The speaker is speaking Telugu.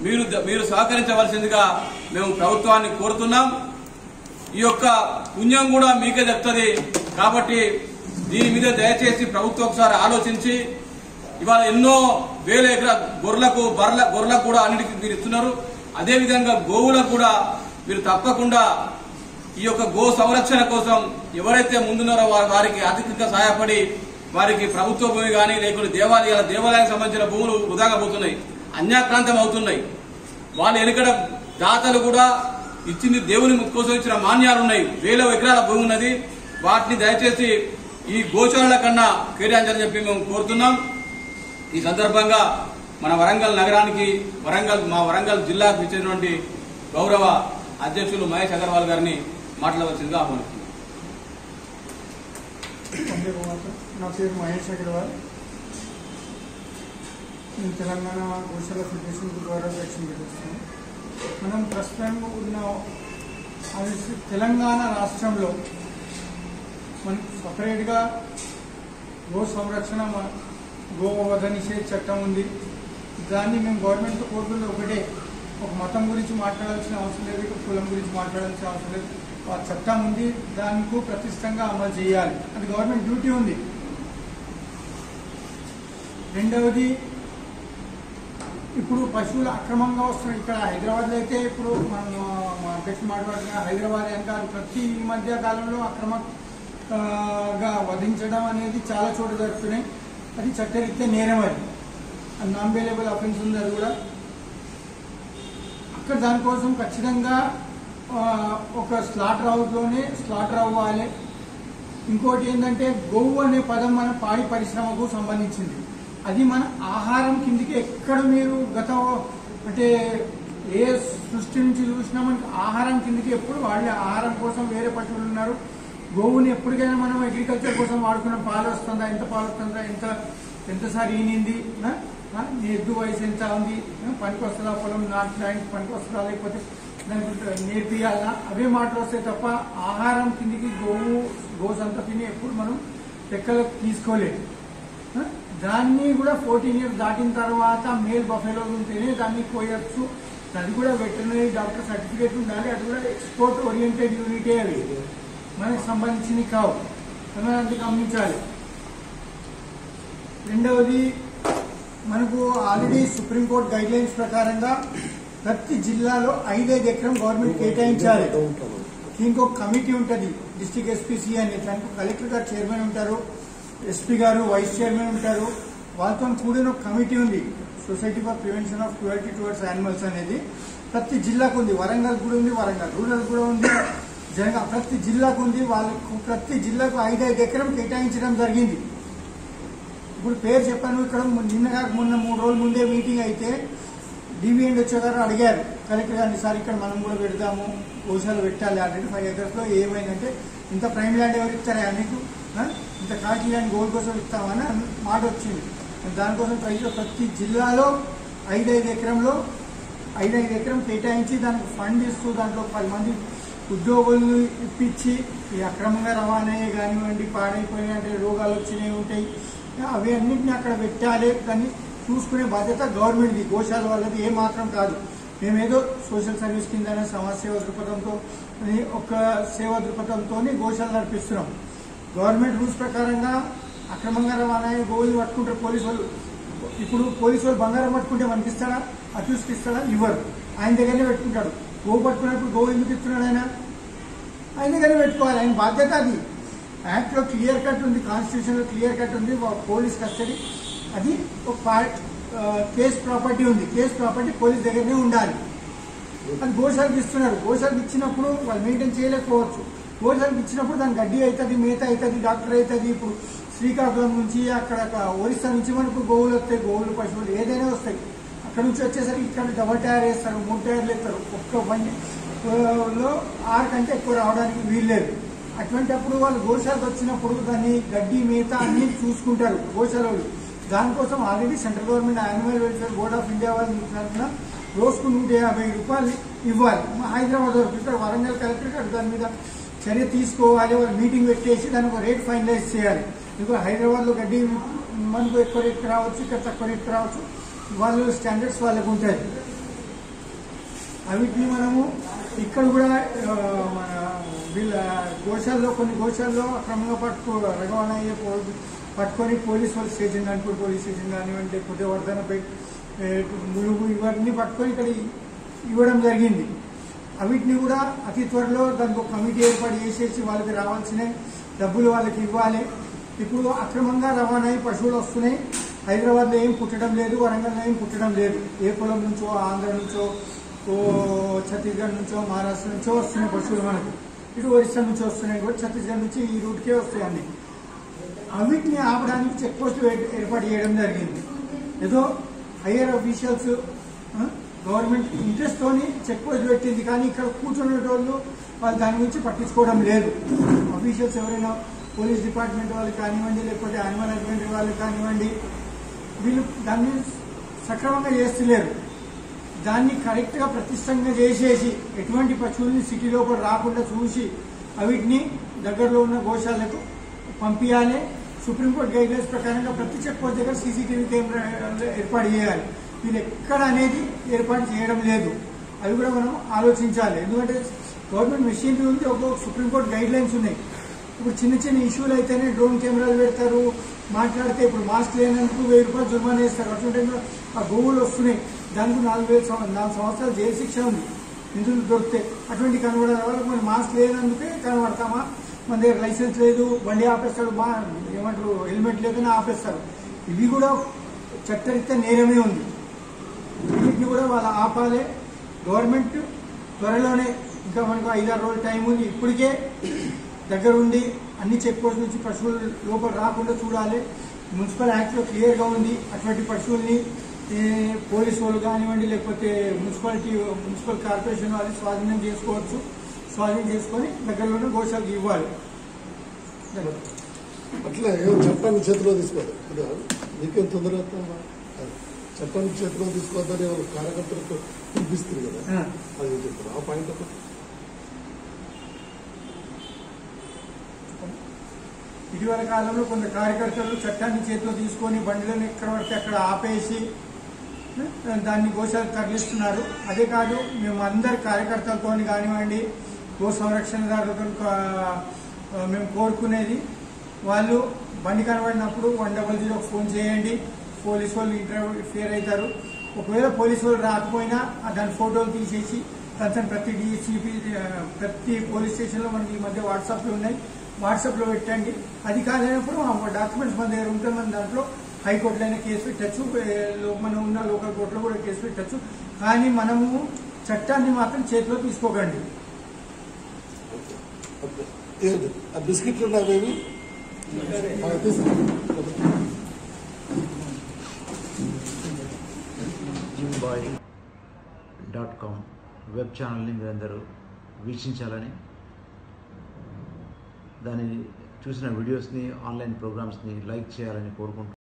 మీరు మీరు సహకరించవలసిందిగా మేము ప్రభుత్వాన్ని కోరుతున్నాం ఈ యొక్క పుణ్యం కూడా మీకే దక్కుతుంది కాబట్టి దీని మీద దయచేసి ప్రభుత్వం ఒకసారి ఆలోచించి ఇవాళ ఎన్నో వేల ఎకరా గొర్రెలకు బర్ల గొర్రెలకు కూడా అన్నిటికీ మీరు ఇస్తున్నారు అదేవిధంగా గోవులకు కూడా మీరు తప్పకుండా ఈ యొక్క గో సంరక్షణ కోసం ఎవరైతే ముందున్నారో వారి వారికి ఆర్థికంగా సహాయపడి వారికి ప్రభుత్వ భూమి కానీ లేకుంటే దేవాలయాల దేవాలయానికి సంబంధించిన భూములు వృధాగా పోతున్నాయి అన్యాక్రాంతం అవుతున్నాయి వాళ్ళు వెనుకడ దాతలు కూడా ఇచ్చింది దేవుని కోసం ఇచ్చిన మాన్యాలు ఉన్నాయి వేల ఎకరాల భూమి ఉన్నది వాటిని దయచేసి ఈ గోశాలల కన్నా కేటాయించాలని చెప్పి మేము కోరుతున్నాం ఈ సందర్భంగా మన వరంగల్ నగరానికి వరంగల్ మా వరంగల్ జిల్లాకు ఇచ్చినటువంటి గౌరవ అధ్యక్షులు మహేష్ అగర్వాల్ గారిని మాట్లాడవలసిందిగా ఆహ్వానిస్తున్నాం అందరికీ నా పేరు మహేష్ అగర్వాల్ నేను తెలంగాణ గోశాల ఫెడరేషన్ ద్వారా వ్యాక్సిన్ పెట్టిస్తున్నాను మనం ప్రస్తుతం ఉన్న అది తెలంగాణ రాష్ట్రంలో మనకు సపరేట్గా గో సంరక్షణ మ- గో వధ నిషేధ చట్టం ఉంది దాన్ని మేము గవర్నమెంట్తో కోరుతుంది ఒకటే ఒక మతం గురించి మాట్లాడాల్సిన అవసరం లేదు ఇక కులం గురించి మాట్లాడాల్సిన అవసరం లేదు ఆ చట్టం ఉంది దానికి ప్రతిష్టంగా అమలు చేయాలి అది గవర్నమెంట్ డ్యూటీ ఉంది రెండవది ఇప్పుడు పశువులు అక్రమంగా వస్తున్నాయి ఇక్కడ హైదరాబాద్లో అయితే ఇప్పుడు మనం మా అధ్యక్షుడు మాట్లాడుతున్న హైదరాబాద్ వెనకాల ప్రతి ఈ మధ్య కాలంలో అక్రమంగా వధించడం అనేది చాలా చోట్ల జరుగుతున్నాయి అది చట్టరీత్యా నేరం అది అది నాన్ వేలబుల్ అఫెన్స్ ఉంది అది కూడా అక్కడ దానికోసం ఖచ్చితంగా ఆ, ఒక స్లాటర్ హౌస్లోనే స్లాటర్ అవ్వాలి ఇంకోటి ఏంటంటే గోవు అనే పదం మన పాడి పరిశ్రమకు సంబంధించింది అది మన ఆహారం కిందికి ఎక్కడ మీరు గత అంటే ఏ సృష్టి నుంచి చూసినా మనకి ఆహారం కిందికి ఎప్పుడు వాళ్ళే ఆహారం కోసం వేరే పశువులు ఉన్నారు గోవుని ఎప్పటికైనా మనం అగ్రికల్చర్ కోసం వాడుకున్నాం పాలు వస్తుందా ఎంత పాలు వస్తుందా ఎంత ఎంతసారి ఈనింది ఆ? ఆ? నీ ఎద్దు వయసు ఎంత ఉంది ఆ? పనికి వస్తుందా పొలం నాటడానికి పనికి వస్తుందా లేకపోతే దానికి నేర్పియాలా అవే మాటలు వస్తాయి తప్ప ఆహారం కిందికి గోవు గో సంతతిని ఎప్పుడు మనం లెక్కలోకి తీసుకోలేదు ఆ? దాన్ని కూడా ఫోర్టీన్ ఇయర్స్ దాటిన తర్వాత మేల్ బఫెలో ఉంటేనే దాన్ని కోయచ్చు అది కూడా వెటర్నరీ డాక్టర్ సర్టిఫికేట్ ఉండాలి అది కూడా ఎక్స్పోర్ట్ ఓరియంటెడ్ యూనిటే అవి మనకి సంబంధించినవి కావు మనం అది గమనించాలి రెండవది మనకు ఆల్రెడీ సుప్రీంకోర్టు గైడ్ లైన్స్ ప్రకారంగా ప్రతి జిల్లాలో ఐదైదు ఎకరం గవర్నమెంట్ కేటాయించాలి దీనికి ఒక కమిటీ ఉంటుంది డిస్టిక్ ఎస్పీసీ అని దానికి కలెక్టర్ గారు చైర్మన్ ఉంటారు ఎస్పీ గారు వైస్ చైర్మన్ ఉంటారు వాళ్ళతో కూడిన ఒక కమిటీ ఉంది society for prevention of cruelty towards animals అనేది ప్రతి జిల్లాకు ఉంది వరంగల్ కూడా ఉంది వరంగల్ రూరల్ కూడా ఉంది జనగా ప్రతి జిల్లాకు ఉంది వాళ్ళకు ప్రతి జిల్లాకు ఐదైదు ఎకరం కేటాయించడం జరిగింది ఇప్పుడు పేరు చెప్పాను ఇక్కడ నిన్న కాక మొన్న మూడు రోజుల ముందే మీటింగ్ అయితే డివిఎండ్ వచ్చే గారు అడిగారు కలెక్టర్ గారిని సార్ ఇక్కడ మనం కూడా పెడదాము గోశాలు పెట్టాలి ఆల్రెడీ ఫైవ్ ఎకర్స్ లో ఏమైందంటే ఇంత ప్రైమ్ ల్యాండ్ ఎవరు ఇస్తారా నీకు ఆ? ఇంత కాకి ల్యాండ్ గోల్ కోసం ఇస్తామని అన్న మాట వచ్చింది దానికోసం ట్రై చేసి ప్రతి జిల్లాలో ఐదైదు ఎకరంలో ఐదైదు ఎకరం కేటాయించి దానికి ఫండ్ ఇస్తూ దాంట్లో పది మంది ఉద్యోగులను ఇప్పించి ఈ అక్రమంగా రవాణా కానివ్వండి పాడైపోయిన అంటే రోగాలు వచ్చినవి ఉంటాయి అవి అన్నింటినీ అక్కడ పెట్టాలి దాన్ని చూసుకునే బాధ్యత గవర్నమెంట్ది గోశాల వాళ్ళది ఏ మాత్రం కాదు మేమేదో సోషల్ సర్వీస్ కింద సమాజ సేవ దృక్పథంతో అది ఒక సేవా దృక్పథంతో గోశాల నడిపిస్తున్నాం గవర్నమెంట్ రూల్స్ ప్రకారంగా అక్రమంగా రవాణా అయ్యే గోవులు పట్టుకుంటారు పోలీసు వాళ్ళు ఇప్పుడు పోలీసు వాళ్ళు బంగారం పట్టుకుంటే మనకి ఇస్తాడా అక్యూస్కి ఇస్తాడా ఇవ్వరు ఆయన దగ్గరనే పెట్టుకుంటాడు గోవు పట్టుకున్నప్పుడు గోవు ఎందుకు ఇస్తున్నాడు ఆయన ఆయన దగ్గర పెట్టుకోవాలి ఆయన బాధ్యత అది యాక్ట్ లో క్లియర్ కట్ ఉంది కాన్స్టిట్యూషన్ లో క్లియర్ కట్ ఉంది వా- పోలీస్ కస్టడీ అది ఒక పార్ట్ కేస్ ప్రాపర్టీ ఉంది కేస్ ప్రాపర్టీ పోలీస్ దగ్గరనే ఉండాలి అది గోశాలకు ఇస్తున్నారు గోశాలకు ఇచ్చినప్పుడు వాళ్ళు మెయింటైన్ చేయలేకపోవచ్చు గోశాలకు ఇచ్చినప్పుడు దాని గడ్డి అవుతుంది మేత అవుతుంది డాక్టర్ అవుతుంది ఇప్పుడు శ్రీకాకుళం నుంచి అక్కడ ఒరిస్సా నుంచి మనకు గోవులు వస్తాయి గోవులు పశువులు ఏదైనా వస్తాయి అక్కడ నుంచి వచ్చేసరికి ఇక్కడ డబల్ టైర్ వేస్తారు మూడు టైర్లు వేస్తారు ఒక్క బండి ఆ, లో ఆరు కంటే ఎక్కువ రావడానికి వీల్లేదు అటువంటిప్పుడు వాళ్ళు గోశాలకు వచ్చినప్పుడు దాన్ని గడ్డి మేత అన్ని చూసుకుంటారు గోశాల వాళ్ళు దానికోసం already central government animal welfare board of India వాళ్ళు తరఫున రోజుకు నూట యాభై రూపాయలు ఇవ్వాలి మా హైదరాబాద్ వరకు ఇక్కడ వరంగల్ కలెక్టర్ గారు దాని మీద చర్య తీసుకోవాలి వాళ్ళు మీటింగ్ పెట్టేసి దానికి ఒక రేట్ ఫైనలైజ్ చేయాలి ఇప్పుడు హైదరాబాద్లో గడ్డి మనకు ఎక్కువ రేట్ రావచ్చు ఇక్కడ తక్కువ రేట్ రావచ్చు వాళ్ళు స్టాండర్డ్స్ వాళ్ళకు ఉంటాయి అవిటిని మనము ఇక్కడ కూడా ఆ, మన వీళ్ళ గోశాల్లో కొన్ని గోశాల్లో అక్రమంగా పట్టుకో రవాణా అయ్యే పో- పట్టుకొని పోలీస్ వాళ్ళ స్టేషన్ కానిపూర్ పోలీస్ స్టేషన్ కానివ్వండి లేకపోతే వర్ధనపేట ఏ, ములుగు ఇవన్నీ పట్టుకొని ఇక్కడ ఇవ్వడం జరిగింది అవిటిని కూడా అతి త్వరలో దానికి ఒక కమిటీ ఏర్పాటు చేసేసి వాళ్ళకి రావాల్సిన డబ్బులు వాళ్ళకి ఇవ్వాలి ఇప్పుడు అక్రమంగా రవాణా అయ్యి పశువులు వస్తున్నాయి హైదరాబాద్లో ఏం పుట్టడం లేదు వరంగల్లో ఏం పుట్టడం లేదు ఏ పొలం నుంచో ఆంధ్ర నుంచో ఓ ఛత్తీస్గఢ్ నుంచో మహారాష్ట్ర నుంచో వస్తున్నాయి పశువులు మనకు ఇటు ఒరిస్సా నుంచి వస్తున్నాయి కూడా ఛత్తీస్గఢ్ నుంచి ఈ రూట్కే వస్తాయి అన్ని అవిటిని ఆపడానికి చెక్ పోస్టులు ఏ- ఏర్పాటు చేయడం జరిగింది ఏదో హయ్యర్ అఫీషియల్స్ గవర్నమెంట్ ఇంట్రెస్ట్ తోని చెక్ పోస్ట్ పెట్టింది కానీ ఇక్కడ కూర్చునే వాళ్ళు వాళ్ళు దాని గురించి పట్టించుకోవడం లేదు అఫీషియల్స్ ఎవరైనా పోలీస్ డిపార్ట్మెంట్ వాళ్ళు కానివ్వండి లేకపోతే యానిమల్ హస్బెండరీ వాళ్ళు కానివ్వండి వీళ్ళు దాన్ని సక్రమంగా చేస్తలేరు దాన్ని కరెక్ట్ గా ప్రతిష్టంగా చేసేసి ఎటువంటి పశువుల్ని సిటీ లోపల రాకుండా చూసి అవిటిని దగ్గరలో ఉన్న గోశాలకు పంపించాలి సుప్రీంకోర్టు గైడ్లైన్స్ ప్రకారంగా ప్రతి చెక్ పోస్ట్ దగ్గర సీసీటీవీ కెమెరా ఏర్పాటు చేయాలి వీళ్ళు ఎక్కడ అనేది ఏర్పాటు చేయడం లేదు అవి కూడా మనం ఆలోచించాలి ఎందుకంటే గవర్నమెంట్ మెషినరీ ఉంది ఒక్కొక్క సుప్రీంకోర్టు గైడ్ లైన్స్ ఉన్నాయి ఇప్పుడు చిన్న చిన్న ఇష్యూలు అయితేనే డ్రోన్ కెమెరాలు పెడతారు మాట్లాడితే ఇప్పుడు మాస్క్ లేనందుకు వెయ్యి రూపాయలు జుర్మానా వేస్తారు అటువంటి ఆ గోవులు వస్తున్నాయి దానికి నాలుగు వేలు సంవ- నాలుగు సంవత్సరాలు జైలు శిక్ష ఉంది నిధులు దొరికితే అటువంటి కనబడే వాళ్ళకి మన మాస్క్ లేనందుకే కనబడతామా మన దగ్గర లైసెన్స్ లేదు బండి ఆపేస్తాడు మా ఏమంటారు హెల్మెట్ లేదని ఆపేస్తారు ఇవి కూడా చట్టరీత్యా నేరమే ఉంది వీటిని కూడా వాళ్ళు ఆపాలి గవర్నమెంట్ త్వరలోనే ఇంకా మనకు ఐదారు రోజుల టైం ఉంది ఇప్పటికే దగ్గర ఉండి అన్ని చెక్ పోస్ట్ నుంచి పశువులు లోపల రాకుండా చూడాలి మున్సిపల్ యాక్ట్లో క్లియర్గా ఉంది అటువంటి పశువుల్ని ఏ, పోలీసు వాళ్ళు కానివ్వండి లేకపోతే మున్సిపాలిటీ మున్సిపల్ కార్పొరేషన్ వాళ్ళు స్వాధీనం చేసుకోవచ్చు స్వాధీనం చేసుకొని దగ్గరలోనే గోశాలకు ఇవ్వాలి అట్లా ఏం చట్టాన్ని చేతిలో తీసుకోవద్దు కదా నీకేం తొందర అవుతుందా? అది చట్టాన్ని చేతిలో తీసుకోవద్దని వాళ్ళు కార్యకర్తలకు పిలిపిస్తుంది కదా ఆ. అది చెప్పారు ఆ పాయింట్ ఒకటి ఇటీవల కాలంలో కొంత కార్యకర్తలు చట్టాన్ని చేతిలో తీసుకొని బండిలను ఎక్కడ పడితే అక్కడ ఆపేసి ఆ, దాన్ని గోశాలకు తరలిస్తున్నారు అదే కాదు మేము అందరి కార్యకర్తలతో కానివ్వండి గో సంరక్షణదారులతో కా- ఆ, మేము కోరుకునేది వాళ్ళు బండి కనబడినప్పుడు వన్ డబల్ జీరో ఫోన్ చేయండి పోలీసు వాళ్ళు ఇంటర్ఫియర్ అవుతారు ఒకవేళ పోలీసు వాళ్ళు రాకపోయినా ఆ దాని ఫోటోలు తీసేసి కన్సర్న్ ప్రతి డిసిపి ప్రతి పోలీస్ స్టేషన్లో మనకి ఈ మధ్య వాట్సాప్లో ఉన్నాయి వాట్సాప్లో పెట్టండి అది కాలేనప్పుడు ఆ డాక్యుమెంట్స్ మన దగ్గర ఉంటే మన దాంట్లో హైకోర్టులో అయినా కేసు పెట్టచ్చు ఏ, లో- మనం ఉన్న లోకల్ కోర్టులో కూడా కేసు పెట్టచ్చు కానీ మనము చట్టాన్ని మాత్రం చేతిలో తీసుకోకండి ఓకే. ఏది ఆ బిస్కెట్లు ఉన్నావేవి తీసుకో gym boy dot com web ఛానల్ని మీరందరూ వీక్షించాలని దాని చూసిన వీడియోస్ని ఆన్లైన్ ప్రోగ్రామ్స్ని లైక్ చేయాలని కోరుకుంటున్నాను